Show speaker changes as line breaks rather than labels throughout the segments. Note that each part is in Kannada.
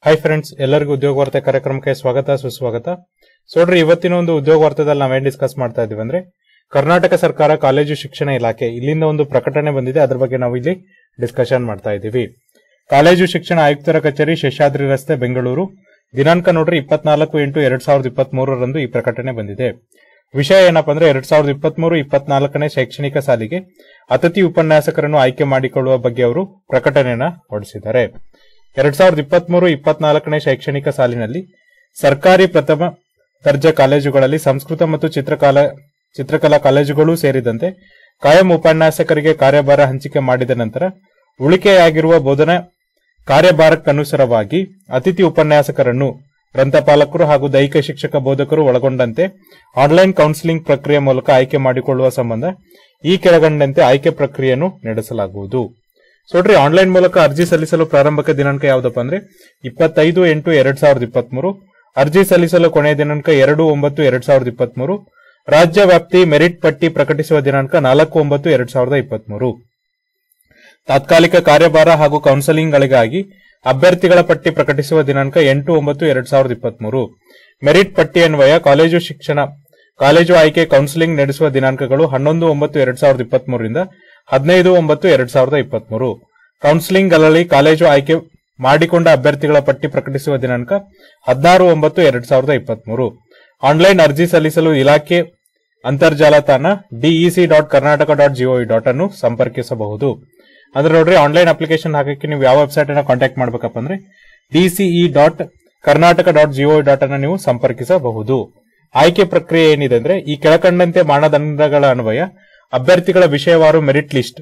ಹಾಯ್ ಫ್ರೆಂಡ್ಸ್ ಎಲ್ಲರಿಗೂ ಉದ್ಯೋಗ ವಾರ್ತೆ ಕಾರ್ಯಕ್ರಮಕ್ಕೆ ಸ್ವಾಗತ ಸುಸ್ವಾಗತ ಸೊ ನೋಡ್ರಿ ಇವತ್ತಿನ ಒಂದು ಉದ್ಯೋಗ ವಾರ್ತೆದಲ್ಲಿ ನಾವೇನ್ ಡಿಸ್ಕಸ್ ಮಾಡ್ತಾ ಇದೀವಿ ಅಂದ್ರೆ ಕರ್ನಾಟಕ ಸರ್ಕಾರ ಕಾಲೇಜು ಶಿಕ್ಷಣ ಇಲಾಖೆ ಇಲ್ಲಿಂದ ಒಂದು ಪ್ರಕಟಣೆ ಬಂದಿದೆ ಅದ್ರ ಬಗ್ಗೆ ನಾವು ಇಲ್ಲಿ ಡಿಸ್ಕಷನ್ ಮಾಡ್ತಾ ಇದ್ದೀವಿ ಕಾಲೇಜು ಶಿಕ್ಷಣ ಆಯುಕ್ತರ ಕಚೇರಿ ಶೇಷಾದ್ರಿ ರಸ್ತೆ ಬೆಂಗಳೂರು ದಿನಾಂಕ ನೋಡ್ರಿ ಇಪ್ಪತ್ನಾಲ್ಕು ಎಂಟು ಎರಡ್ ಸಾವಿರದ ಇಪ್ಪತ್ತ್ ಮೂರರಂದು ಈ ಪ್ರಕಟಣೆ ಬಂದಿದೆ ವಿಷಯ ಏನಪ್ಪಾ ಅಂದ್ರೆ ಎರಡ್ ಸಾವಿರದ ಇಪ್ಪತ್ತ್ ಮೂರು ಇಪ್ಪತ್ನಾಲ್ಕನೇ ಶೈಕ್ಷಣಿಕ ಸಾಲಿಗೆ ಅತಿಥಿ ಉಪನ್ಯಾಸಕರನ್ನು ಆಯ್ಕೆ ಮಾಡಿಕೊಳ್ಳುವ ಬಗ್ಗೆ ಅವರು ಪ್ರಕಟಣೆಯನ್ನ ಹೊರಡಿಸಿದ್ದಾರೆ ಎರಡ್ ಸಾವಿರದ ಇಪ್ಪತ್ತ್ ಮೂರು ಇಪ್ಪತ್ನಾಲ್ಕನೇ ಶೈಕ್ಷಣಿಕ ಸಾಲಿನಲ್ಲಿ ಸರ್ಕಾರಿ ಪ್ರಥಮ ದರ್ಜೆ ಕಾಲೇಜುಗಳಲ್ಲಿ ಸಂಸ್ಕೃತ ಮತ್ತು ಚಿತ್ರಕಲಾ ಚಿತ್ರಕಲಾ ಕಾಲೇಜುಗಳು ಸೇರಿದಂತೆ ಕಾಯಂ ಉಪನ್ಯಾಸಕರಿಗೆ ಕಾರ್ಯಭಾರ ಹಂಚಿಕೆ ಮಾಡಿದ ನಂತರ ಉಳಿಕೆಯಾಗಿರುವ ಬೋಧನಾ ಕಾರ್ಯಭಾರಕ್ಕನುಸಾರವಾಗಿ ಅತಿಥಿ ಉಪನ್ಯಾಸಕರನ್ನು ಗ್ರಂಥಪಾಲಕರು ಹಾಗೂ ದೈಹಿಕ ಶಿಕ್ಷಕ ಬೋಧಕರು ಒಳಗೊಂಡಂತೆ ಆನ್ಲೈನ್ ಕೌನ್ಸಿಲಿಂಗ್ ಪ್ರಕ್ರಿಯೆ ಮೂಲಕ ಆಯ್ಕೆ ಮಾಡಿಕೊಳ್ಳುವ ಸಂಬಂಧ ಈ ಕೆಳಗಂಡಂತೆ ಆಯ್ಕೆ ಪ್ರಕ್ರಿಯೆಯನ್ನು ನಡೆಸಲಾಗುವುದು ಸೊ ನೋಡ್ರಿ ಆನ್ಲೈನ್ ಮೂಲಕ ಅರ್ಜಿ ಸಲ್ಲಿಸಲು ಪ್ರಾರಂಭಕ ದಿನಾಂಕ ಯಾವ್ದಪ್ಪ ಅಂದ್ರೆ ಇಪ್ಪತ್ತೈದು ಎಂಟು ಎರಡ್ ಸಾವಿರದ ಇಪ್ಪತ್ಮೂರು ಅರ್ಜಿ ಸಲ್ಲಿಸಲು ಕೊನೆಯ ದಿನಾಂಕ ಎರಡು ಒಂಬತ್ತು ಎರಡ್ ಸಾವಿರದ ಇಪ್ಪತ್ಮೂರು ರಾಜ್ಯ ವ್ಯಾಪ್ತಿ ಮೆರಿಟ್ ಪಟ್ಟಿ ಪ್ರಕಟಿಸುವ ದಿನಾಂಕ ನಾಲ್ಕು ಒಂಬತ್ತು ಎರಡ್ ಸಾವಿರದ ಇಪ್ಪತ್ಮೂರು ತಾತ್ಕಾಲಿಕ ಕಾರ್ಯಭಾರ ಹಾಗೂ ಕೌನ್ಸೆಲಿಂಗ್ಗಳಿಗಾಗಿ ಅಭ್ಯರ್ಥಿಗಳ ಪಟ್ಟಿ ಪ್ರಕಟಿಸುವ ದಿನಾಂಕ ಎಂಟು ಒಂಬತ್ತು ಎರಡ್ ಸಾವಿರದ ಇಪ್ಪತ್ಮೂರು ಮೆರಿಟ್ ಪಟ್ಟಿ ಅನ್ವಯ ಕಾಲೇಜು ಶಿಕ್ಷಣ ಕಾಲೇಜು ಆಯ್ಕೆ ಕೌನ್ಸಿಲಿಂಗ್ ನಡೆಸುವ ದಿನಾಂಕಗಳು ಹನ್ನೊಂದು ಒಂಬತ್ತು ಎರಡ್ ಸಾವಿರದ ಇಪ್ಪತ್ಮೂರರಿಂದ ಹದಿನೈದು ಒಂಬತ್ತು ಎರಡ್ ಸಾವಿರದ ಇಪ್ಪತ್ಮೂರು ಕೌನ್ಸಿಲಿಂಗ್ಗಳಲ್ಲಿ ಕಾಲೇಜು ಆಯ್ಕೆ ಮಾಡಿಕೊಂಡ ಅಭ್ಯರ್ಥಿಗಳ ಪಟ್ಟಿ ಪ್ರಕಟಿಸುವ ದಿನಾಂಕ ಹದಿನಾರು ಒಂಬತ್ತು ಎರಡ್ ಸಾವಿರದ ಇಪ್ಪತ್ಮೂರು ಆನ್ಲೈನ್ ಅರ್ಜಿ ಸಲ್ಲಿಸಲು ಇಲಾಖೆ ಅಂತರ್ಜಾಲ ತಾಣ DEC dot Karnataka dot GOV dot ಅನ್ನು ಸಂಪರ್ಕಿಸಬಹುದು ಅಂದ್ರೆ ನೋಡ್ರಿ ಆನ್ಲೈನ್ ಅಪ್ಲಿಕೇಶನ್ ಹಾಕಕ್ಕೆ ನೀವು ಯಾವ ವೆಬ್ಸೈಟ್ ಅನ್ನ ಕಾಂಟ್ಯಾಕ್ಟ್ ಮಾಡ್ಬೇಕಪ್ಪ ಅಂದ್ರೆ DCE dot Karnataka dot GOV dot ಅನ್ನು ನೀವು ಸಂಪರ್ಕಿಸಬಹುದು ಆಯ್ಕೆ ಪ್ರಕ್ರಿಯೆ ಏನಿದೆ ಅಂದ್ರೆ ಈ ಕೆಳಕಂಡಂತೆ ಮಾನದಂಡಗಳ ಅನ್ವಯ ಅಭ್ಯರ್ಥಿಗಳ ವಿಷಯವಾರು ಮೆರಿಟ್ ಲಿಸ್ಟ್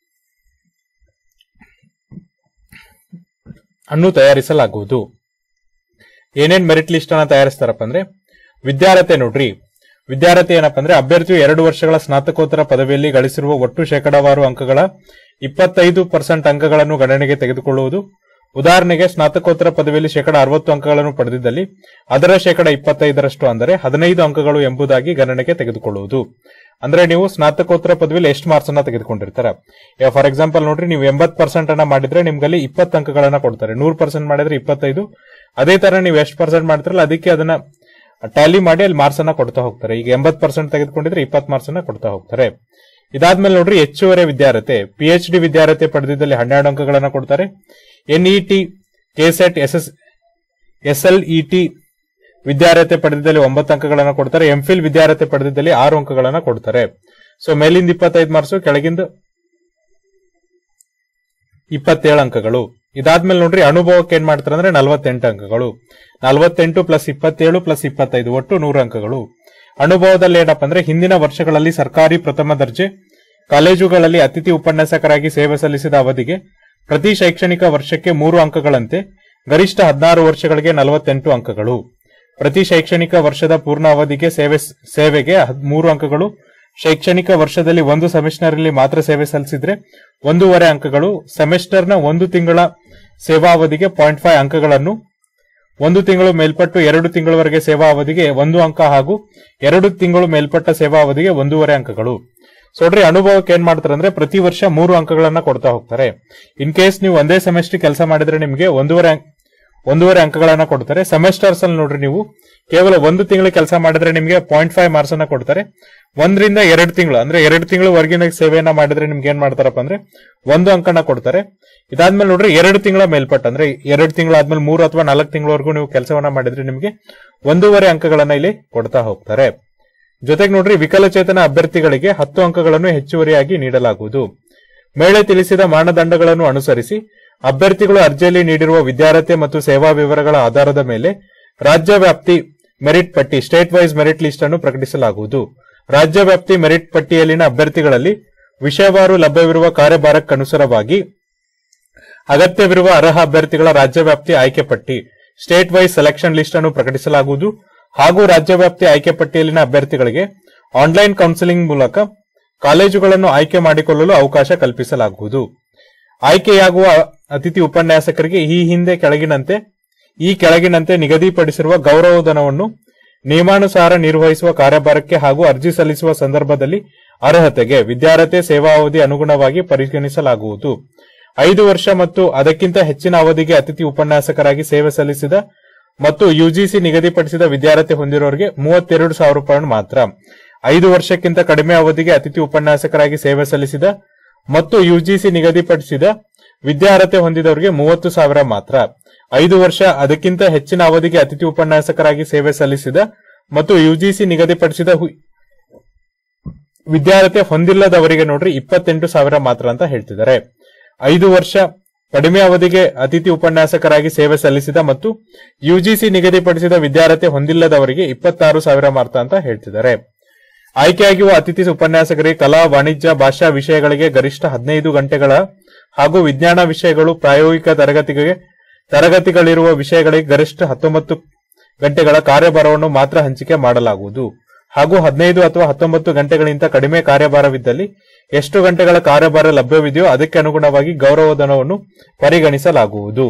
ಅನ್ನು ತಯಾರಿಸಲಾಗುವುದು ಏನೇನ್ ಮೆರಿಟ್ ಲಿಸ್ಟ್ ಅನ್ನ ತಯಾರಿಸ್ತಾರಪ್ಪ ಅಂದ್ರೆ ವಿದ್ಯಾರ್ಹತೆ ನೋಡ್ರಿ ವಿದ್ಯಾರ್ಹತೆ ಏನಪ್ಪ ಅಂದ್ರೆ ಅಭ್ಯರ್ಥಿಯು ಎರಡು ವರ್ಷಗಳ ಸ್ನಾತಕೋತ್ತರ ಪದವಿಯಲ್ಲಿ ಗಳಿಸಿರುವ ಒಟ್ಟು ಶೇಕಡಾವಾರು ಅಂಕಗಳ ಇಪ್ಪತ್ತೈದು ಪರ್ಸೆಂಟ್ ಅಂಕಗಳನ್ನು ಗಣನೆಗೆ ತೆಗೆದುಕೊಳ್ಳುವುದು ಉದಾಹರಣೆಗೆ ಸ್ನಾತಕೋತ್ತರ ಪದವಿಯಲ್ಲಿ ಶೇಕಡ ಅರವತ್ತು ಅಂಕಗಳನ್ನು ಪಡೆದಿದ್ದಲ್ಲಿ ಅದರ ಶೇಕಡ ಇಪ್ಪತ್ತೈದರಷ್ಟು ಅಂದರೆ ಹದಿನೈದು ಅಂಕಗಳು ಎಂಬುದಾಗಿ ಗಣನೆಗೆ ತೆಗೆದುಕೊಳ್ಳುವುದು ಅಂದ್ರೆ ನೀವು ಸ್ನಾತಕೋತ್ತರ ಪದವಿಯಲ್ಲಿ ಎಷ್ಟು ಮಾರ್ಕ್ಸ್ ಅನ್ನ ತೆಗೆದುಕೊಂಡಿರ್ತಾರ ಫಾರ್ ಎಕ್ಸಾಂಪಲ್ ನೋಡ್ರಿ ನೀವು ಎಂಬತ್ ಪರ್ಸೆಂಟ್ ಅನ್ನ ಮಾಡಿದ್ರೆ ನಿಮ್ಗಲ್ಲಿ ಇಪ್ಪತ್ತು ಅಂಕಗಳನ್ನ ಕೊಡ್ತಾರೆ ನೂರ್ ಪರ್ಸೆಂಟ್ ಮಾಡಿದ್ರೆ ಇಪ್ಪತ್ತೈದು ಅದೇ ತರ ನೀವು ಎಷ್ಟು ಪರ್ಸೆಂಟ್ ಮಾಡ್ತಿರಲ್ಲ ಅದಕ್ಕೆ ಅದನ್ನ ಟ್ಯಾಲಿ ಮಾಡಿ ಅಲ್ಲಿ ಮಾರ್ಕ್ಸ್ ಅನ್ನ ಕೊಡ್ತಾ ಹೋಗ್ತಾರೆ ಈಗ ಎಂಬತ್ ಪರ್ಸೆಂಟ್ ತೆಗೆದುಕೊಂಡಿದ್ರೆ ಇಪ್ಪತ್ ಮಾರ್ಕ್ಸ್ ಅನ್ನ ಕೊಡ್ತಾ ಹೋಗ್ತಾರೆ ಇದಾದ್ಮೇಲೆ ನೋಡ್ರಿ ಹೆಚ್ಚುವರಿ ವಿದ್ಯಾರ್ಹತೆ ಪಿ ಎಚ್ ಡಿ ವಿದ್ಯಾರ್ಹತೆ ಪಡೆದಿದ್ದಲ್ಲಿ ಹನ್ನೆರಡು ಅಂಕಗಳನ್ನ ಕೊಡ್ತಾರೆ NET KSET S S S L ET ವಿದ್ಯಾರ್ಹತೆ ಪಡೆದಿದ್ದಲ್ಲಿ ಒಂಬತ್ತು ಅಂಕಗಳನ್ನ ಕೊಡ್ತಾರೆ ಎಂಫಿಲ್ ವಿದ್ಯಾರ್ಹತೆ ಪಡೆದಿದ್ದಲ್ಲಿ ಆರು ಅಂಕಗಳನ್ನ ಕೊಡ್ತಾರೆ ಸೊ ಮೇಲಿಂದ ಇಪ್ಪತ್ತೈದು ಮಾರ್ಕ್ಸ್ ಕೆಳಗಿಂದ ಇಪ್ಪತ್ತೇಳು ಅಂಕಗಳು ಇದಾದ್ಮೇಲೆ ನೋಡ್ರಿ ಅನುಭವಕ್ಕೆ ಏನ್ ಮಾಡ್ತಾರೆ ಅಂದ್ರೆ ನಲವತ್ತೆಂಟು ಅಂಕಗಳು ನಲವತ್ತೆಂಟು ಪ್ಲಸ್ ಇಪ್ಪತ್ತೇಳು ಪ್ಲಸ್ ಇಪ್ಪತ್ತೈದು ಒಟ್ಟು ನೂರು ಅಂಕಗಳು ಅನುಭವದಲ್ಲಿ ಏನಪ್ಪ ಅಂದ್ರೆ ಹಿಂದಿನ ವರ್ಷಗಳಲ್ಲಿ ಸರ್ಕಾರಿ ಪ್ರಥಮ ದರ್ಜೆ ಕಾಲೇಜುಗಳಲ್ಲಿ ಅತಿಥಿ ಉಪನ್ಯಾಸಕರಾಗಿ ಸೇವೆ ಸಲ್ಲಿಸಿದ ಅವಧಿಗೆ ಪ್ರತಿ ಶೈಕ್ಷಣಿಕ ವರ್ಷಕ್ಕೆ ಮೂರು ಅಂಕಗಳಂತೆ ಗರಿಷ್ಠ ಹದಿನಾರು ವರ್ಷಗಳಿಗೆ ನಲವತ್ತೆಂಟು ಅಂಕಗಳು ಪ್ರತಿ ಶೈಕ್ಷಣಿಕ ವರ್ಷದ ಪೂರ್ಣ ಅವಧಿಗೆ ಸೇವೆ ಸೇವೆಗೆ ಮೂರು ಅಂಕಗಳು ಶೈಕ್ಷಣಿಕ ವರ್ಷದಲ್ಲಿ ಒಂದು ಸೆಮಿಸ್ಟರ್ನಲ್ಲಿ ಮಾತ್ರ ಸೇವೆ ಸಲ್ಲಿಸಿದ್ರೆ ಒಂದೂವರೆ ಅಂಕಗಳು ಸೆಮಿಸ್ಟರ್ನ ಒಂದು ತಿಂಗಳ ಸೇವಾವಧಿಗೆ ಪಾಯಿಂಟ್ ಫೈವ್ ಅಂಕಗಳನ್ನು ಒಂದು ತಿಂಗಳು ಮೇಲ್ಪಟ್ಟು ಎರಡು ತಿಂಗಳವರೆಗೆ ಸೇವಾ ಅವಧಿಗೆ ಒಂದು ಅಂಕ ಹಾಗೂ ಎರಡು ತಿಂಗಳು ಮೇಲ್ಪಟ್ಟ ಸೇವಾ ಅವಧಿಗೆ ಒಂದೂವರೆ ಅಂಕಗಳು ಸೊ ನೋಡ್ರಿ ಅನುಭವಕ್ಕೆ ಏನ್ ಮಾಡ್ತಾರೆ ಅಂದ್ರೆ ಪ್ರತಿ ವರ್ಷ ಮೂರು ಅಂಕಗಳನ್ನ ಕೊಡ್ತಾ ಹೋಗ್ತಾರೆ ಇನ್ ಕೇಸ್ ನೀವು ಒಂದೇ ಸೆಮಿಸ್ಟರ್ ಕೆಲಸ ಮಾಡಿದ್ರೆ ನಿಮಗೆ ಒಂದೂವರೆ ಒಂದೂವರೆ ಅಂಕಗಳನ್ನ ಕೊಡ್ತಾರೆ ಸೆಮಿಸ್ಟರ್ಸ್ ಅಲ್ಲಿ ನೋಡ್ರಿ ನೀವು ಕೇವಲ ಒಂದು ತಿಂಗಳು ಕೆಲಸ ಮಾಡಿದ್ರೆ ನಿಮಗೆ ಪಾಯಿಂಟ್ ಫೈವ್ ಮಾರ್ಕ್ಸ್ ಅನ್ನ ಕೊಡ್ತಾರೆ ಒಂದರಿಂದ ಎರಡು ತಿಂಗಳು ಅಂದ್ರೆ ಎರಡು ತಿಂಗಳು ವರ್ಗಿನ ಸೇವೆಯನ್ನ ಮಾಡಿದ್ರೆ ನಿಮ್ಗೆ ಏನ್ ಮಾಡ್ತಾರಪ್ಪ ಅಂದ್ರೆ ಒಂದು ಅಂಕನ ಕೊಡ್ತಾರೆ ಇದಾದ್ಮೇಲೆ ನೋಡ್ರಿ ಎರಡು ತಿಂಗಳ ಮೇಲ್ಪಟ್ಟ ಅಂದ್ರೆ ಎರಡು ತಿಂಗಳಾದ್ಮೇಲೆ ಮೂರು ಅಥವಾ ನಾಲ್ಕು ತಿಂಗಳವರೆಗೂ ನೀವು ಕೆಲಸವನ್ನ ಮಾಡಿದ್ರೆ ನಿಮಗೆ ಒಂದೂವರೆ ಅಂಕಗಳನ್ನ ಇಲ್ಲಿ ಕೊಡ್ತಾ ಹೋಗ್ತಾರೆ ಜೊತೆಗೆ ನೋಡ್ರಿ ವಿಕಲಚೇತನ ಅಭ್ಯರ್ಥಿಗಳಿಗೆ ಹತ್ತು ಅಂಕಗಳನ್ನು ಹೆಚ್ಚುವರಿಯಾಗಿ ನೀಡಲಾಗುವುದು ಮೇಳೆ ತಿಳಿಸಿದ ಮಾನದಂಡಗಳನ್ನು ಅನುಸರಿಸಿ ಅಭ್ಯರ್ಥಿಗಳು ಅರ್ಜಿಯಲ್ಲಿ ನೀಡಿರುವ ವಿದ್ಯಾರ್ಹತೆ ಮತ್ತು ಸೇವಾ ವಿವರಗಳ ಆಧಾರದ ಮೇಲೆ ರಾಜ್ಯ ವ್ಯಾಪ್ತಿ ಮೆರಿಟ್ ಪಟ್ಟಿ ಸ್ಟೇಟ್ ವೈಸ್ ಮೆರಿಟ್ ಲಿಸ್ಟ್ ಅನ್ನು ಪ್ರಕಟಿಸಲಾಗುವುದು ರಾಜ್ಯ ವ್ಯಾಪ್ತಿ ಮೆರಿಟ್ ಪಟ್ಟಿಯಲ್ಲಿನ ಅಭ್ಯರ್ಥಿಗಳಲ್ಲಿ ವಿಷಯವಾರು ಲಭ್ಯವಿರುವ ಕಾರ್ಯಭಾರಕ್ಕನುಸಾರವಾಗಿ ಅಗತ್ಯವಿರುವ ಅರ್ಹ ಅಭ್ಯರ್ಥಿಗಳ ರಾಜ್ಯ ವ್ಯಾಪ್ತಿ ಆಯ್ಕೆ ಪಟ್ಟಿ ಸ್ಟೇಟ್ ವೈಸ್ ಸೆಲೆಕ್ಷನ್ ಲಿಸ್ಟ್ ಅನ್ನು ಪ್ರಕಟಿಸಲಾಗುವುದು ಹಾಗೂ ರಾಜ್ಯ ವ್ಯಾಪ್ತಿ ಆಯ್ಕೆ ಪಟ್ಟಿಯಲ್ಲಿನ ಅಭ್ಯರ್ಥಿಗಳಿಗೆ ಆನ್ಲೈನ್ ಕೌನ್ಸಿಲಿಂಗ್ ಮೂಲಕ ಕಾಲೇಜುಗಳನ್ನು ಆಯ್ಕೆ ಮಾಡಿಕೊಳ್ಳಲು ಅವಕಾಶ ಕಲ್ಪಿಸಲಾಗುವುದು ಆಯ್ಕೆಯಾಗುವ ಅತಿಥಿ ಉಪನ್ಯಾಸಕರಿಗೆ ಈ ಹಿಂದೆ ಕೆಳಗಿನಂತೆ ಈ ಕೆಳಗಿನಂತೆ ನಿಗದಿಪಡಿಸಿರುವ ಗೌರವಧನವನ್ನು ನಿಯಮಾನುಸಾರ ನಿರ್ವಹಿಸುವ ಕಾರ್ಯಭಾರಕ್ಕೆ ಹಾಗೂ ಅರ್ಜಿ ಸಲ್ಲಿಸುವ ಸಂದರ್ಭದಲ್ಲಿ ಅರ್ಹತೆಗೆ ವಿದ್ಯಾರ್ಹತೆ ಸೇವಾವಧಿ ಅನುಗುಣವಾಗಿ ಪರಿಗಣಿಸಲಾಗುವುದು ಐದು ವರ್ಷ ಮತ್ತು ಅದಕ್ಕಿಂತ ಹೆಚ್ಚಿನ ಅವಧಿಗೆ ಅತಿಥಿ ಉಪನ್ಯಾಸಕರಾಗಿ ಸೇವೆ ಸಲ್ಲಿಸಿದ ಮತ್ತು ಯುಜಿಸಿ ನಿಗದಿಪಡಿಸಿದ ವಿದ್ಯಾರ್ಥಿ ಹೊಂದಿರೋರಿಗೆ ಮೂವತ್ತೆರಡು ಸಾವಿರ ರೂಪಾಯಿ ಮಾತ್ರ ಐದು ವರ್ಷಕ್ಕಿಂತ ಕಡಿಮೆ ಅವಧಿಗೆ ಅತಿಥಿ ಉಪನ್ಯಾಸಕರಾಗಿ ಸೇವೆ ಸಲ್ಲಿಸಿದ ಮತ್ತು ಯುಜಿಸಿ ನಿಗದಿಪಡಿಸಿದ ವಿದ್ಯಾರ್ಹತೆ ಹೊಂದಿದವರಿಗೆ ಮೂವತ್ತು ಸಾವಿರ ಮಾತ್ರ ಐದು ವರ್ಷ ಅದಕ್ಕಿಂತ ಹೆಚ್ಚಿನ ಅವಧಿಗೆ ಅತಿಥಿ ಉಪನ್ಯಾಸಕರಾಗಿ ಸೇವೆ ಸಲ್ಲಿಸಿದ ಮತ್ತು ಯುಜಿಸಿ ನಿಗದಿಪಡಿಸಿದ ಹು- ವಿದ್ಯಾರ್ಹತೆ ಹೊಂದಿಲ್ಲದವರಿಗೆ ನೋಡ್ರಿ ಇಪ್ಪತ್ತೆಂಟು ಸಾವಿರ ಮಾತ್ರ ಅಂತ ಹೇಳ್ತಿದ್ದಾರೆ ಐದು ವರ್ಷ ಕಡಿಮೆ ಅವಧಿಗೆ ಅತಿಥಿ ಉಪನ್ಯಾಸಕರಾಗಿ ಸೇವೆ ಸಲ್ಲಿಸಿದ ಮತ್ತು ಯುಜಿಸಿ ನಿಗದಿಪಡಿಸಿದ ವಿದ್ಯಾರ್ಹತೆ ಹೊಂದಿಲ್ಲದವರಿಗೆ ಇಪ್ಪತ್ತಾರು ಸಾವಿರ ಮಾತ್ರ ಅಂತ ಹೇಳ್ತಿದ್ದಾರೆ ಆಯ್ಕೆಯಾಗಿರುವ ಅತಿಥಿ ಉಪನ್ಯಾಸಕರಿಗೆ ಕಲಾ ವಾಣಿಜ್ಯ ಭಾಷಾ ವಿಷಯಗಳಿಗೆ ಗರಿಷ್ಠ ಹದಿನೈದು ಗಂಟೆಗಳ ಹಾಗೂ ವಿಜ್ಞಾನ ವಿಷಯಗಳು ಪ್ರಾಯೋಗಿಕ ತರಗತಿಗೆ ತರಗತಿಗಳಿರುವ ವಿಷಯಗಳಿಗೆ ಗರಿಷ್ಠ ಹತ್ತೊಂಬತ್ತು ಗಂಟೆಗಳ ಕಾರ್ಯಭಾರವನ್ನು ಮಾತ್ರ ಹಂಚಿಕೆ ಮಾಡಲಾಗುವುದು ಹಾಗೂ ಹದಿನೈದು ಅಥವಾ ಹತ್ತೊಂಬತ್ತು ಗಂಟೆಗಳಿಗಿಂತ ಕಡಿಮೆ ಕಾರ್ಯಭಾರವಿದ್ದಲ್ಲಿ ಎಷ್ಟು ಗಂಟೆಗಳ ಕಾರ್ಯಭಾರ ಲಭ್ಯವಿದೆಯೋ ಅದಕ್ಕೆ ಅನುಗುಣವಾಗಿ ಗೌರವಧನವನ್ನು ಪರಿಗಣಿಸಲಾಗುವುದು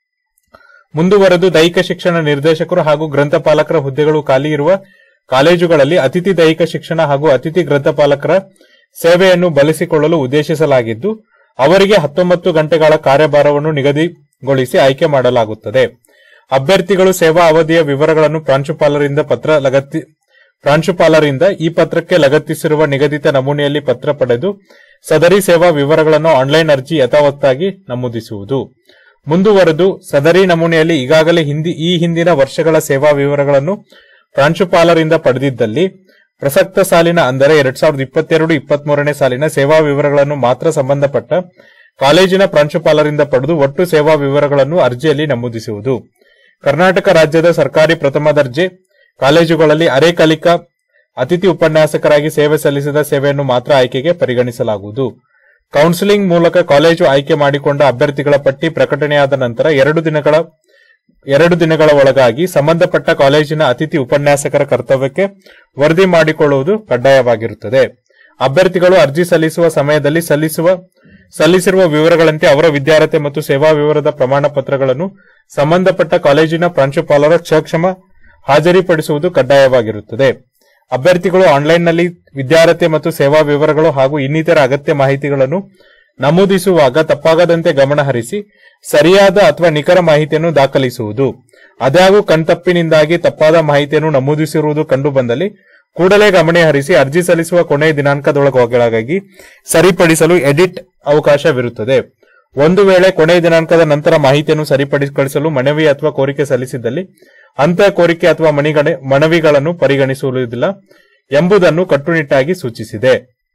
ಮುಂದುವರೆದು ದೈಹಿಕ ಶಿಕ್ಷಣ ನಿರ್ದೇಶಕರು ಹಾಗೂ ಗ್ರಂಥಪಾಲಕರ ಹುದ್ದೆಗಳು ಖಾಲಿ ಇರುವ ಕಾಲೇಜುಗಳಲ್ಲಿ ಅತಿಥಿ ದೈಹಿಕ ಶಿಕ್ಷಣ ಹಾಗೂ ಅತಿಥಿ ಗ್ರಂಥಪಾಲಕರ ಸೇವೆಯನ್ನು ಬಳಸಿಕೊಳ್ಳಲು ಉದ್ದೇಶಿಸಲಾಗಿದ್ದು ಅವರಿಗೆ ಹತ್ತೊಂಬತ್ತು ಗಂಟೆಗಳ ಕಾರ್ಯಭಾರವನ್ನು ನಿಗದಿಗೊಳಿಸಿ ಆಯ್ಕೆ ಮಾಡಲಾಗುತ್ತದೆ ಅಭ್ಯರ್ಥಿಗಳು ಸೇವಾ ಅವಧಿಯ ವಿವರಗಳನ್ನು ಪ್ರಾಂಶುಪಾಲರಿಂದ ಪತ್ರ ಲಗತ್ತಿ ಪ್ರಾಂಶುಪಾಲರಿಂದ ಈ ಪತ್ರಕ್ಕೆ ಲಗತ್ತಿಸಿರುವ ನಿಗದಿತ ನಮೂನೆಯಲ್ಲಿ ಪತ್ರ ಪಡೆದು ಸದರಿ ಸೇವಾ ವಿವರಗಳನ್ನು ಆನ್ಲೈನ್ ಅರ್ಜಿ ಯಥಾವತ್ತಾಗಿ ನಮೂದಿಸುವುದು ಮುಂದುವರೆದು ಸದರಿ ನಮೂನೆಯಲ್ಲಿ ಈಗಾಗಲೇ ಹಿಂದಿ ಈ ಹಿಂದಿನ ವರ್ಷಗಳ ಸೇವಾ ವಿವರಗಳನ್ನು ಪ್ರಾಂಶುಪಾಲರಿಂದ ಪಡೆದಿದ್ದಲ್ಲಿ ಪ್ರಸಕ್ತ ಸಾಲಿನ ಅಂದರೆ ಎರಡ್ ಸಾವಿರದ ಇಪ್ಪತ್ತೆರಡು ಇಪ್ಪತ್ಮೂರನೇ ಸಾಲಿನ ಸೇವಾ ವಿವರಗಳನ್ನು ಮಾತ್ರ ಸಂಬಂಧಪಟ್ಟ ಕಾಲೇಜಿನ ಪ್ರಾಂಶುಪಾಲರಿಂದ ಪಡೆದು ಒಟ್ಟು ಸೇವಾ ವಿವರಗಳನ್ನು ಅರ್ಜಿಯಲ್ಲಿ ನಮೂದಿಸುವುದು ಕರ್ನಾಟಕ ರಾಜ್ಯದ ಸರ್ಕಾರಿ ಪ್ರಥಮ ದರ್ಜೆ ಕಾಲೇಜುಗಳಲ್ಲಿ ಅರೆ ಕಲಿಕಾ ಅತಿಥಿ ಉಪನ್ಯಾಸಕರಾಗಿ ಸೇವೆ ಸಲ್ಲಿಸಿದ ಸೇವೆಯನ್ನು ಮಾತ್ರ ಆಯ್ಕೆಗೆ ಪರಿಗಣಿಸಲಾಗುವುದು ಕೌನ್ಸಿಲಿಂಗ್ ಮೂಲಕ ಕಾಲೇಜು ಆಯ್ಕೆ ಮಾಡಿಕೊಂಡ ಅಭ್ಯರ್ಥಿಗಳ ಪಟ್ಟಿ ಪ್ರಕಟಣೆಯಾದ ನಂತರ ಎರಡು ದಿನಗಳ ಎರಡು ದಿನಗಳ ಒಳಗಾಗಿ ಸಂಬಂಧಪಟ್ಟ ಕಾಲೇಜಿನ ಅತಿಥಿ ಉಪನ್ಯಾಸಕರ ಕರ್ತವ್ಯಕ್ಕೆ ವರದಿ ಮಾಡಿಕೊಳ್ಳುವುದು ಕಡ್ಡಾಯವಾಗಿರುತ್ತದೆ ಅಭ್ಯರ್ಥಿಗಳು ಅರ್ಜಿ ಸಲ್ಲಿಸುವ ಸಮಯದಲ್ಲಿ ಸಲ್ಲಿಸುವ ಸಲ್ಲಿಸಿರುವ ವಿವರಗಳಂತೆ ಅವರ ವಿದ್ಯಾರ್ಹತೆ ಮತ್ತು ಸೇವಾ ವಿವರದ ಪ್ರಮಾಣ ಪತ್ರಗಳನ್ನು ಸಂಬಂಧಪಟ್ಟ ಕಾಲೇಜಿನ ಪ್ರಾಂಶುಪಾಲರ ಕ್ಷಮ ಹಾಜರಿಪಡಿಸುವುದು ಕಡ್ಡಾಯವಾಗಿರುತ್ತದೆ ಅಭ್ಯರ್ಥಿಗಳು ಆನ್ಲೈನ್ನಲ್ಲಿ ವಿದ್ಯಾರ್ಹತೆ ಮತ್ತು ಸೇವಾ ವಿವರಗಳು ಹಾಗೂ ಇನ್ನಿತರ ಅಗತ್ಯ ಮಾಹಿತಿಗಳನ್ನು ನಮೂದಿಸುವಾಗ ತಪ್ಪಾಗದಂತೆ ಗಮನ ಹರಿಸಿ ಸರಿಯಾದ ಅಥವಾ ನಿಖರ ಮಾಹಿತಿಯನ್ನು ದಾಖಲಿಸುವುದು ಅದಾಗೂ ಕಣ್ತಪ್ಪಿನಿಂದಾಗಿ ತಪ್ಪಾದ ಮಾಹಿತಿಯನ್ನು ನಮೂದಿಸಿರುವುದು ಕಂಡುಬಂದಲ್ಲಿ ಕೂಡಲೇ ಗಮನ ಹರಿಸಿ ಅರ್ಜಿ ಸಲ್ಲಿಸುವ ಕೊನೆಯ ದಿನಾಂಕದೊಳಗಾಗಿ ಸರಿಪಡಿಸಲು ಎಡಿಟ್ ಅವಕಾಶವಿರುತ್ತದೆ ಒಂದು ವೇಳೆ ಕೊನೆಯ ದಿನಾಂಕದ ನಂತರ ಮಾಹಿತಿಯನ್ನು ಸರಿಪಡಿಸಿಕೊಳ್ಳಲು ಮನವಿ ಅಥವಾ ಕೋರಿಕೆ ಸಲ್ಲಿಸಿದ್ದಲ್ಲಿ ಅಂತ ಕೋರಿಕೆ ಅಥವಾ ಮಣಿಗಣೆ ಮನವಿಗಳನ್ನು ಪರಿಗಣಿಸುವುದಿಲ್ಲ ಎಂಬುದನ್ನು ಕಟ್ಟುನಿಟ್ಟಾಗಿ ಸೂಚಿಸಿದೆ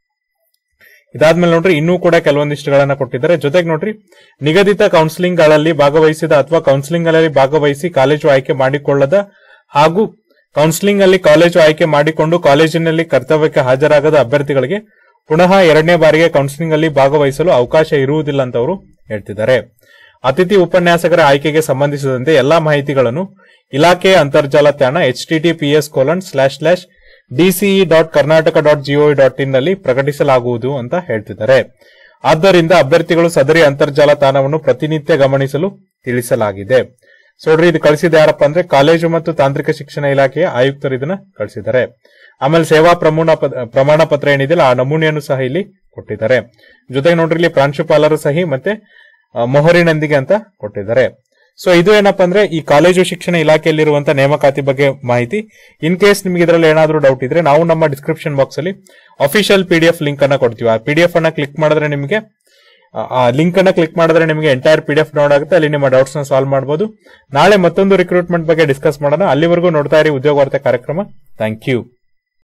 ಇದಾದ್ಮೇಲೆ ನೋಡ್ರಿ ಇನ್ನೂ ಕೂಡ ಕೆಲವೊಂದಿಷ್ಟುಗಳನ್ನ ಕೊಟ್ಟಿದ್ದಾರೆ ಜೊತೆಗೆ ನೋಡ್ರಿ ನಿಗದಿತ ಕೌನ್ಸಿಲಿಂಗ್ ಗಳಲ್ಲಿ ಭಾಗವಹಿಸಿದ ಅಥವಾ ಕೌನ್ಸಿಲಿಂಗ್ ಗಳಲ್ಲಿ ಭಾಗವಹಿಸಿ ಕಾಲೇಜು ಆಯ್ಕೆ ಮಾಡಿಕೊಳ್ಳದ ಹಾಗೂ ಕೌನ್ಸಿಲಿಂಗ್ ಅಲ್ಲಿ ಕಾಲೇಜು ಆಯ್ಕೆ ಮಾಡಿಕೊಂಡು ಕಾಲೇಜಿನಲ್ಲಿ ಕರ್ತವ್ಯಕ್ಕೆ ಹಾಜರಾಗದ ಅಭ್ಯರ್ಥಿಗಳಿಗೆ ಪುನಃ ಎರಡನೇ ಬಾರಿಗೆ ಕೌನ್ಸಿಲಿಂಗ್ ಅಲ್ಲಿ ಭಾಗವಹಿಸಲು ಅವಕಾಶ ಇರುವುದಿಲ್ಲ ಅಂತ ಅವರು ಹೇಳ್ತಿದ್ದಾರೆ ಅತಿಥಿ ಉಪನ್ಯಾಸಕರ ಆಯ್ಕೆಗೆ ಸಂಬಂಧಿಸಿದಂತೆ ಎಲ್ಲಾ ಮಾಹಿತಿಗಳನ್ನು ಇಲಾಖೆಯ ಅಂತರ್ಜಾಲ ತಾಣ H TTPS colon slash slash DCE dot Karnataka dot GOV dot in ನಲ್ಲಿ ಪ್ರಕಟಿಸಲಾಗುವುದು ಅಂತ ಹೇಳ್ತಿದ್ದಾರೆ ಆದ್ದರಿಂದ ಅಭ್ಯರ್ಥಿಗಳು ಸದರಿ ಅಂತರ್ಜಾಲ ತಾಣವನ್ನು ಪ್ರತಿನಿತ್ಯ ಗಮನಿಸಲು ತಿಳಿಸಲಾಗಿದೆ ಸೊ ನೋಡ್ರಿ ಇದು ಕಳಿಸಿದ ಯಾರಪ್ಪ ಅಂದ್ರೆ ಕಾಲೇಜು ಮತ್ತು ತಾಂತ್ರಿಕ ಶಿಕ್ಷಣ ಇಲಾಖೆಯ ಆಯುಕ್ತರು ಇದನ್ನ ಕಳಿಸಿದ್ದಾರೆ ಆಮೇಲೆ ಸೇವಾ ಪ್ರಮಾಣ ಪತ್- ಪ್ರಮಾಣ ಪತ್ರ ಏನಿದೆಯಲ್ಲ ಆ ನಮೂನೆಯನ್ನು ಸಹ ಇಲ್ಲಿ ಕೊಟ್ಟಿದ್ದಾರೆ ಜೊತೆಗೆ ನೋಡ್ರಿ ಇಲ್ಲಿ ಪ್ರಾಂಶುಪಾಲರ ಸಹಿ ಮತ್ತೆ ಆ, ಮೊಹರಿನೊಂದಿಗೆ ಅಂತ ಕೊಟ್ಟಿದ್ದಾರೆ ಸೊ ಇದು ಏನಪ್ಪಾ ಅಂದ್ರೆ ಈ ಕಾಲೇಜು ಶಿಕ್ಷಣ ಇಲಾಖೆಯಲ್ಲಿರುವಂತಹ ನೇಮಕಾತಿ ಬಗ್ಗೆ ಮಾಹಿತಿ ಇನ್ ಕೇಸ್ ನಿಮಗೆ ಇದರಲ್ಲಿ ಏನಾದರೂ ಡೌಟ್ ಇದ್ರೆ ನಾವು ನಮ್ಮ ಡಿಸ್ಕ್ರಿಪ್ಷನ್ ಬಾಕ್ಸ್ ಅಲ್ಲಿ official P D F link ಅನ್ನ ಕೊಡ್ತೀವಿ ಆ ಪಿ ಡಿ ಎಫ್ ಅನ್ನ ಕ್ಲಿಕ್ ಮಾಡಿದ್ರೆ ನಿಮಗೆ ಆ- ಆ ಲಿಂಕ್ ಅನ್ನ ಕ್ಲಿಕ್ ಮಾಡಿದ್ರೆ ನಿಮಗೆ entire P D F down ಆಗುತ್ತೆ ಅಲ್ಲಿ ನಿಮ್ಮ ಡೌಟ್ಸ್ ನ ಸಾಲ್ವ್ ಮಾಡಬಹುದು ನಾಳೆ ಮತ್ತೊಂದು ರಿಕ್ರೂಟ್ಮೆಂಟ್ ಬಗ್ಗೆ ಡಿಸ್ಕಸ್ ಮಾಡೋಣ ಅಲ್ಲಿವರೆಗೂ ನೋಡ್ತಾ ಇರಿ ಉದ್ಯೋಗ ವಾರ್ತೆ ಕಾರ್ಯಕ್ರಮ ಥ್ಯಾಂಕ್ ಯು